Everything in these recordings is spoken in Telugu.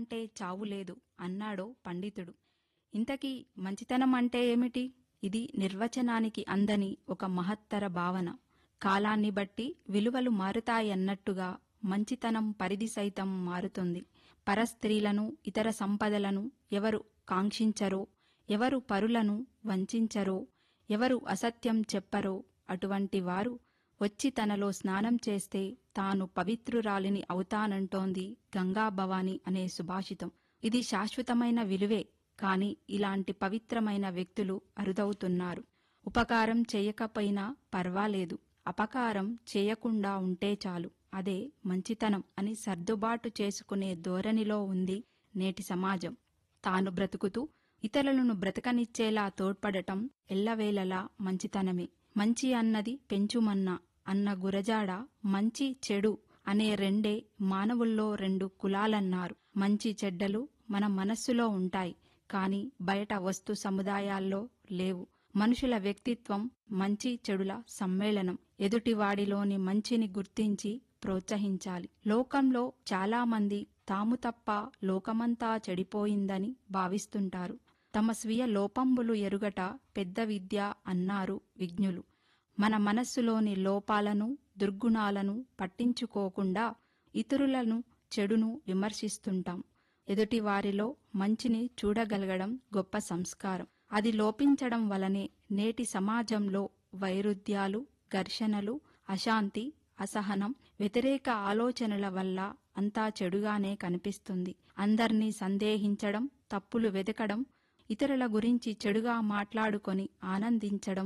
అంటే చావు లేదు అన్నాడో పండితుడు ఇంతకీ మంచితనం అంటే ఏమిటి ఇది నిర్వచనానికి అందని ఒక మహత్తర భావన కాలాన్ని బట్టి విలువలు మారుతాయన్నట్టుగా మంచితనం పరిధి సైతం మారుతుంది పరస్త్రీలను ఇతర సంపదలను ఎవరు కాంక్షించరో ఎవరు పరులను వంచించరో ఎవరు అసత్యం చెప్పరో అటువంటి వారు వచ్చి తనలో స్నానం చేస్తే తాను పవిత్రురాలిని అవుతానంటోంది గంగా భవాని అనే సుభాషితం ఇది శాశ్వతమైన విలువే కాని ఇలాంటి పవిత్రమైన వ్యక్తులు అరుదవుతున్నారు ఉపకారం చేయకపోయినా పర్వాలేదు అపకారం చేయకుండా ఉంటే చాలు అదే మంచితనం అని సర్దుబాటు చేసుకునే ధోరణిలో ఉంది నేటి సమాజం తాను బ్రతుకుతూ ఇతరులను బ్రతకనిచ్చేలా తోడ్పడటం ఎల్లవేళలా మంచితనమే మంచి అన్నది పెంచుమన్నా అన్న గురజాడ మంచి చెడు అనే రెండే మానవుల్లో రెండు కులాలన్నారు మంచి చెడ్డలు మన మనస్సులో ఉంటాయి కాని బయట వస్తు సముదాయాల్లో లేవు మనుషుల వ్యక్తిత్వం మంచి చెడుల సమ్మేళనం ఎదుటివాడిలోని మంచిని గుర్తించి ప్రోత్సహించాలి లోకంలో చాలామంది తాము తప్ప లోకమంతా చెడిపోయిందని భావిస్తుంటారు తమ స్వీయ లోపంబులు ఎరుగట పెద్ద విద్య అన్నారు విజ్ఞులు మన మనస్సులోని లోపాలను దుర్గుణాలను పట్టించుకోకుండా ఇతరులను చెడును విమర్శిస్తుంటాం ఎదుటివారిలో మంచిని చూడగలగడం గొప్ప సంస్కారం అది లోపించడం వలనే నేటి సమాజంలో వైరుధ్యాలు ఘర్షణలు అశాంతి అసహనం వ్యతిరేక ఆలోచనల వల్ల అంతా చెడుగానే కనిపిస్తుంది అందర్నీ సందేహించడం తప్పులు వెతకడం ఇతరుల గురించి చెడుగా మాట్లాడుకొని ఆనందించడం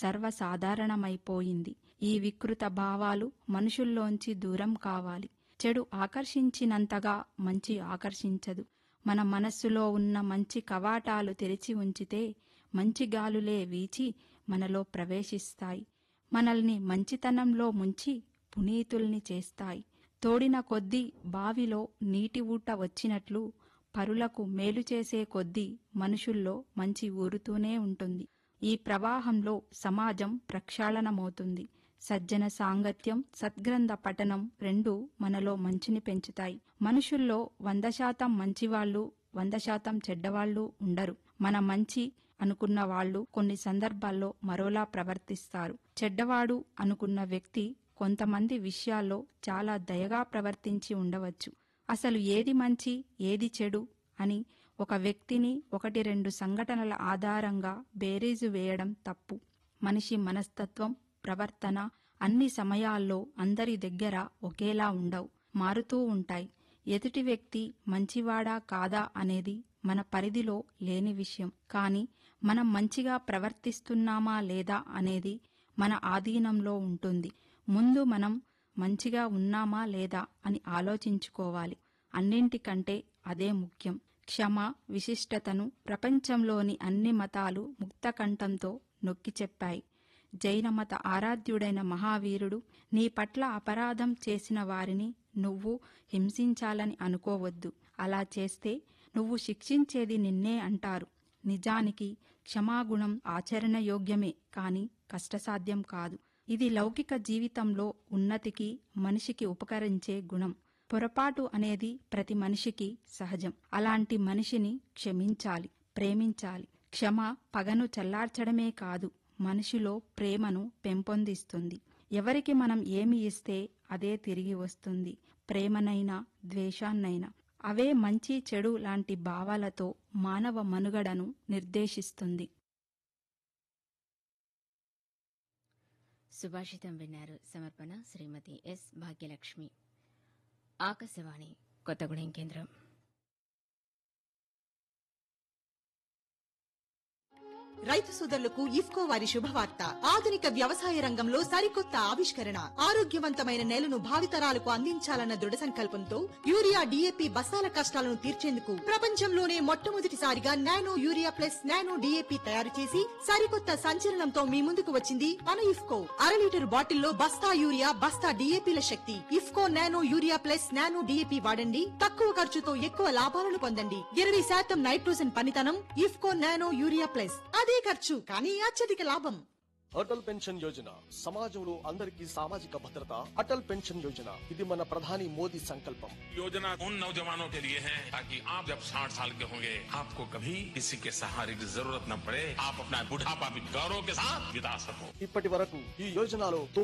సర్వసాధారణమైపోయింది ఈ వికృత భావాలు మనుషుల్లోంచి దూరం కావాలి చెడు ఆకర్షించినంతగా మంచి ఆకర్షించదు మన మనస్సులో ఉన్న మంచి కవాటాలు తెరిచి ఉంచితే మంచి గాలులే వీచి మనలో ప్రవేశిస్తాయి మనల్ని మంచితనంలో ముంచి పునీతుల్ని చేస్తాయి తోడిన కొద్దీ బావిలో నీటి ఊట వచ్చినట్లు పరులకు మేలు చేసే కొద్దీ మనుషుల్లో మంచి ఊరుతూనే ఉంటుంది ఈ ప్రవాహంలో సమాజం ప్రక్షాళనమవుతుంది సజ్జన సాంగత్యం సద్గ్రంథ పఠనం రెండూ మనలో మంచిని పెంచుతాయి మనుషుల్లో వంద శాతం మంచివాళ్లు వంద శాతం చెడ్డవాళ్లు ఉండరు మన మంచి అనుకున్న వాళ్ళు కొన్ని సందర్భాల్లో మరోలా ప్రవర్తిస్తారు చెడ్డవాడు అనుకున్న వ్యక్తి కొంతమంది విషయాల్లో చాలా దయగా ప్రవర్తించి ఉండవచ్చు అసలు ఏది మంచి ఏది చెడు అని ఒక వ్యక్తిని ఒకటి రెండు సంఘటనల ఆధారంగా బేరీజు వేయడం తప్పు మనిషి మనస్తత్వం ప్రవర్తన అన్ని సమయాల్లో అందరి దగ్గర ఒకేలా ఉండవు మారుతూ ఉంటాయి ఎదుటి వ్యక్తి మంచివాడా కాదా అనేది మన పరిధిలో లేని విషయం కాని మనం మంచిగా ప్రవర్తిస్తున్నామా లేదా అనేది మన ఆధీనంలో ఉంటుంది ముందు మనం మంచిగా ఉన్నామా లేదా అని ఆలోచించుకోవాలి అన్నింటికంటే అదే ముఖ్యం క్షమ విశిష్టతను ప్రపంచంలోని అన్ని మతాలు ముక్తకంఠంతో నొక్కి చెప్పాయి జైన మత ఆరాధ్యుడైన మహావీరుడు నీ పట్ల అపరాధం చేసిన వారిని నువ్వు హింసించాలని అనుకోవద్దు అలా చేస్తే నువ్వు శిక్షించేది నిన్నే అంటారు నిజానికి క్షమాగుణం ఆచరణయోగ్యమే కాని కష్టసాధ్యం కాదు ఇది లౌకిక జీవితంలో ఉన్నతికి మనిషికి ఉపకరించే గుణం పొరపాటు అనేది ప్రతి మనిషికి సహజం అలాంటి మనిషిని క్షమించాలి ప్రేమించాలి క్షమ పగను చల్లార్చడమే కాదు మనిషిలో ప్రేమను పెంపొందిస్తుంది ఎవరికి మనం ఏమి ఇస్తే అదే తిరిగి వస్తుంది ప్రేమనైనా ద్వేషాన్నైనా అవే మంచి చెడు లాంటి భావాలతో మానవ మనుగడను నిర్దేశిస్తుంది సుభాషితం విన్నారు సమర్పణ శ్రీమతి ఎస్ భాగ్యలక్ష్మి ఆకాశవాణి కొత్తగూడెం కేంద్రం రైతు సోదరులకు ఇఫ్కో వారి శుభవార్త ఆధునిక వ్యవసాయ రంగంలో సరికొత్త ఆవిష్కరణ ఆరోగ్యవంతమైన నేలను భావితరాలకు అందించాలన్న దృఢ సంకల్పంతో యూరియా డిఏపి బస్తాల కష్టాలను తీర్చేందుకు ప్రపంచంలోనే మొట్టమొదటిసారిగా nano urea plus nano DAP తయారు చేసి సరికొత్త సంచలనంతో మీ ముందుకు వచ్చింది మన ఇఫ్కో అర లీటర్ బాటిల్లో బస్తా యూరియా బస్తా డిఏపిల శక్తి IFFCO nano urea plus nano DAP వాడండి తక్కువ ఖర్చుతో ఎక్కువ లాభాలను పొందండి ఇరవై శాతం నైట్రోజన్ పనితనం ఇఫ్కో నానో యూరియా ప్లస్ అదే ఖర్చు కానీ అత్యధిక లాభం అటల్ పెన్షన్ యోజన సమాజంలో అందరికీ సామాజిక భద్రత అటల్ పెన్షన్ యోజన ఇది మన ప్రధాని మోదీ సంకల్పం योजना उन नौजवानों के लिए है ताकि आप जब 60 साल के होंगे आपको कभी किसी के सहारे की जरूरत न पड़े आप अपना बुढ़ापा भी गौरव के साथ बिता सको ఇప్పటి వరకు ఈ యోజనలో